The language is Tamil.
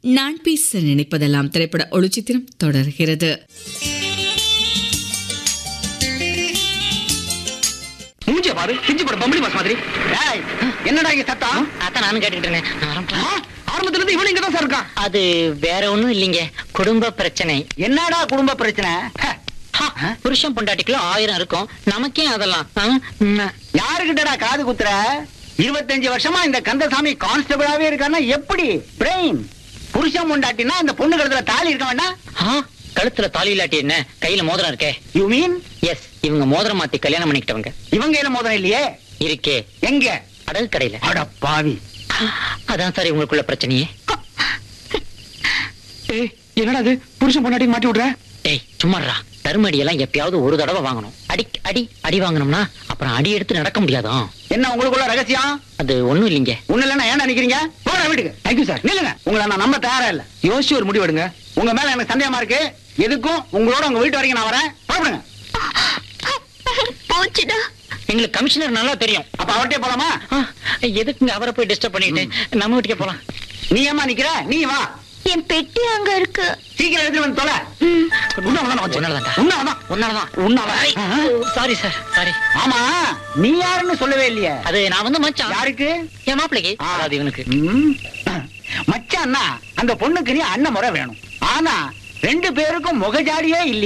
நான் பேச நினைப்பதெல்லாம் திரைப்பட ஒளிச்சித்திரம் தொடர்கிறது மூஞ்சிய பாரு பிஞ்சு போட பம்பளி மாஸ் மாதிரி ஏய், என்னடா இங்க சத்தம் அதான் நானும் கேட்டுக்கிட்டு இருந்தேன் ஆ, ஆரம்பிச்சா. ஆரம்பத்துல இருந்து இவனும் இங்கதான் சார் இருக்கான் அது வேற ஒண்ணும் இல்லைங்க குடும்ப பிரச்சனை என்னடா குடும்ப பிரச்சனை ஹ, ஹா, புருஷன் பொண்டாட்டிக்குள்ள ஆயிரம் இருக்கும் நமக்கே அதெல்லாம் ஆ, ம். யாருகிட்டடா காது குத்துற இருபத்தஞ்சு வருஷமா இந்த கந்தசாமி கான்ஸ்டபிளாவே இருக்கான்னா எப்படி பிரெயின் புருஷன் முண்டாட்டினா இந்த பொண்ணு கழுத்துல தாலி இருக்க வேண்டாம் ஆ, கழுத்துல தாலி இல்லாட்டி என்ன கையில மோதிரம் இருக்கே யூ மீன் எஸ் இவங்க மோதிரம் மாத்தி கல்யாணம் பண்ணிக்கிட்டவங்க இவங்க கையில மோதிரம் இல்லையே இருக்கே எங்க அடகு கடையில அட பாவி அதான் சார் இவங்களுக்குள்ள பிரச்சனையே ஏய், என்னடா இது புருஷன் பொண்டாட்டி மாட்டி விடுற டேய் சும்மாடா தருமடி எல்லாம் எப்பயாவது ஒரு தடவை வாங்கணும் அடி அடி அடி வாங்கணும்னா அப்புறம் அடி எடுத்து நடக்க முடியாதான் என்ன உங்களுக்குள்ள ரகசியம் அது ஒண்ணும் இல்லைங்க ஒண்ணு இல்லன்னா ஏன் நினைக்கிறீங்க போற வீட்டுக்கு தேங்க்யூ சார் நில்லுங்க உங்களை நான் நம்ப தயாரா இல்ல யோசிச்சு ஒரு முடிவு எடுங்க உங்க மேல எனக்கு சந்தேகமா இருக்கு எதுக்கும் உங்களோட உங்க வீட்டு வரைக்கும் நான் வரேன் புறப்படுங்க போச்சுடா எங்களுக்கு கமிஷனர் நல்லா தெரியும் அப்ப அவர்கிட்ட போலாமா ஆ, எதுக்குங்க அவரை போய் டிஸ்டர்ப் பண்ணிட்டு நம்ம வீட்டுக்கே போலாம் நீ ஏமா நிக்கிற நீ வா என் பெட்டி அங்க இருக்கு சீக்கிரம் எடுத்து வந்து தொலை உன்னாலதான் வச்சு. உன்னாலதான்டா. உன்னாலதான். உன்னாலதான் உன்னால. சாரி சார் சாரி ஆமா நீ யாருன்னு சொல்லவே இல்லையே அது நான் வந்து மச்சான் யாருக்கு என் மாப்பிளைக்கு ஆ. அதாவது இவனுக்கு ம். மச்சான்னா அந்த பொண்ணுக்கு நீ அண்ணன் முறை வேணும் ஆனா ரெண்டு பேருக்கும் முகஜாடியே இல்ல